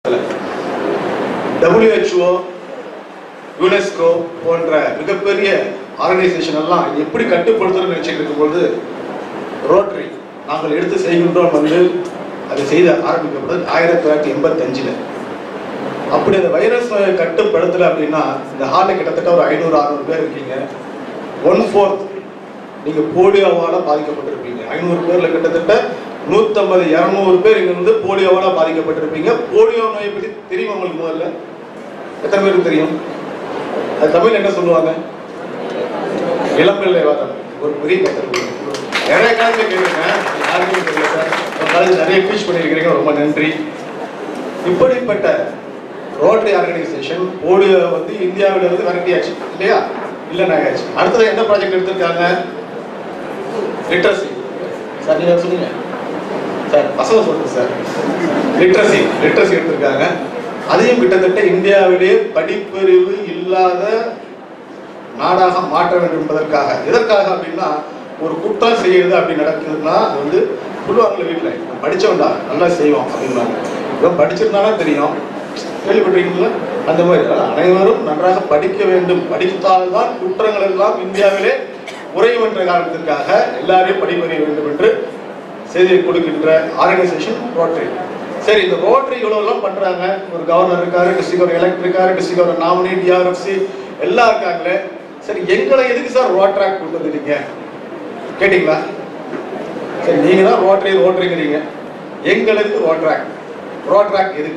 WHO UNESCO போன்ற மிகப்பெரிய organisation எல்லாம் எப்படி கட்டுப்படுத்தணும்னு நினைச்சிட்டு இருக்கும்போது ரோட்டரி நாங்கள் எடுத்து செய்கின்றோம் வந்து அது செய்த ஆரம்பிக்கப்பட்டது ஆயிரத்தி தொள்ளாயிரத்தி எண்பத்தஞ்சில் அப்படி அந்த வைரஸ் நோயை கட்டுப்படுத்தலை அப்படின்னா இந்த ஹாலில் கிட்டத்தட்ட ஒரு ஐநூறு அறுநூறு பேர் இருக்கீங்க ஒன் ஃபோர்த் நீங்கள் போலியோவால் பாதிக்கப்பட்டிருப்பீங்க ஐநூறு பேரில் கிட்டத்தட்ட நூற்றம்பது இரநூறு பேர் இங்க இருந்து போலியோவால் பாதிக்கப்பட்டிருப்பீங்க போலியோ நோயை பற்றி தெரியும் உங்களுக்கு முதல்ல எத்தனை பேருக்கு தெரியும் அது தமிழ் என்ன சொல்லுவாங்க இளம்பிள்ளை வாதம் ஒரு பெரிய கருத்து நிறைய காலத்தில் கேட்டிருக்கேன் யாருக்குமே தெரியல சார் ஒரு காலேஜ் நிறைய டீச் பண்ணியிருக்கிறீங்க ரொம்ப நன்றி இப்படிப்பட்ட ரோட்டரி ஆர்கனைசேஷன் போலியோ வந்து இந்தியாவில இருந்து விரட்டியாச்சு இல்லையா இல்லைனாயாச்சு அடுத்தது என்ன ப்ராஜெக்ட் எடுத்திருக்காங்க லிட்ரஸி சார் நீங்க சொன்னீங்க சார் பசங்க சொல்லுங்க சார் லிட்ரஸி லிட்ரஸி எடுத்திருக்காங்க அதையும் கிட்டத்தட்ட இந்தியாவிலே படிப்பறிவு இல்லாத நாடாக மாற்ற வேண்டும் என்பதற்காக எதற்காக அப்படின்னா ஒரு குற்றம் செய்யுது அப்படி நடக்குதுன்னா அது வந்து சொல்லுவாங்கல்ல வீட்டில் படிச்சவன்டா நல்லா செய்வோம் அப்படின்னாங்க இவன் படிச்சிருந்தாலும் தெரியும் கேள்விப்பட்டிருக்கீங்களா அந்த மாதிரி அதாவது அனைவரும் நன்றாக படிக்க வேண்டும் படித்தால்தான் குற்றங்கள் எல்லாம் இந்தியாவிலே குறையும் என்ற காரணத்திற்காக எல்லாரையும் படிப்பறிய வேண்டும் என்று செய்தி கொடுக்கின்ற ஆர்கனைசேஷன் ரோட்டரி சரி இந்த ரோட்டரி இவ்வளவு எல்லாம் பண்றாங்க ஒரு கவர்னர் இருக்காரு டிஸ்ட்ரிக்ட் ஒரு எலக்ட் இருக்காரு டிஸ்ட்ரிக்ட் ஒரு நாமினி டிஆர்எஃப்சி எல்லாம் இருக்காங்களே சரி எங்களை எதுக்கு சார் ரோட்ராக் கொண்டு வந்துட்டீங்க கேட்டிங்களா சரி நீங்க தான் ரோட்டரி ரோட்டரிங்கிறீங்க எங்களுக்கு ரோட்ராக் ரோட்ராக் எதுக்கு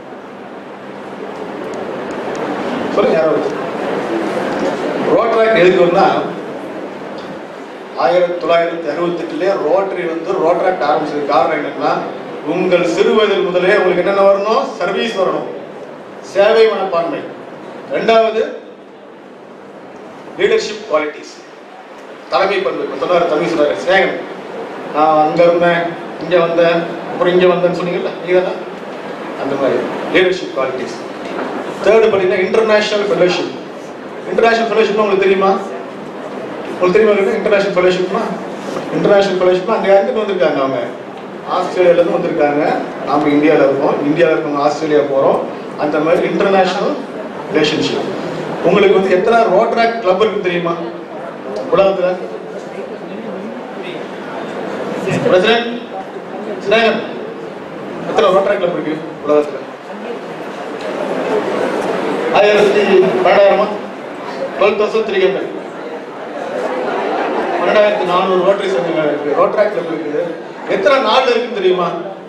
சொல்லுங்க யாராவது ரோட்ராக் எதுக்குன்னா ஆயிரத்தி தொள்ளாயிரத்தி அறுபத்தி எட்டுலயே ரோட்டரி வந்து ரோட்ராக்ட் ஆரம்பிச்சது காரணம் என்னன்னா உங்கள் சிறு வயதில் முதலே உங்களுக்கு என்னென்ன வரணும் சர்வீஸ் வரணும் சேவை மனப்பான்மை ரெண்டாவது லீடர்ஷிப் குவாலிட்டிஸ் தலைமை பண்பு இப்போ சொன்னார் தம்பி சொன்னார் சேகன் நான் அங்கே இருந்தேன் இங்கே வந்தேன் அப்புறம் இங்கே வந்தேன்னு சொன்னீங்கல்ல நீங்கள் தானே அந்த மாதிரி லீடர்ஷிப் குவாலிட்டிஸ் தேர்டு பார்த்தீங்கன்னா இன்டர்நேஷனல் ஃபெலோஷிப் இன்டர்நேஷனல் ஃபெலோஷிப்னா உங்களுக்கு தெரியுமா உங்களுக்கு தெரியுமா இல்லை இன்டர்நேஷனல் ஃபெலோஷிப்னா இன்டர்நேஷனல் ஃபெலோஷிப்னா அங்கே யாருக்கு வந்திருக்காங்க அவங்க ஆஸ்திரேலியாவிலேருந்து வந்திருக்காங்க நாம இந்தியாவில் இருக்கோம் இந்தியாவில் இருக்கவங்க ஆஸ்திரேலியா போகிறோம் அந்த மாதிரி இன்டர்நேஷனல் ரிலேஷன்ஷிப் உங்களுக்கு வந்து எத்தனை ரோட்ராக் கிளப் இருக்கு தெரியுமா உலகத்தில் பிரசிடென்ட் ஸ்னேகன் எத்தனை ரோட்ராக் கிளப் இருக்கு உலகத்தில் ஆயிரத்தி பன்னெண்டாயிரமா டுவெல் தௌசண்ட் த்ரீ ஹண்ட்ரட் பன்னெண்டாயிரத்தி நானூறு ரோட்டரி சங்கங்கள் இருக்கு ரோட்ராக் கிளப் இருக்குது எத்தனை நாடு இருக்குன்னு தெரியுமா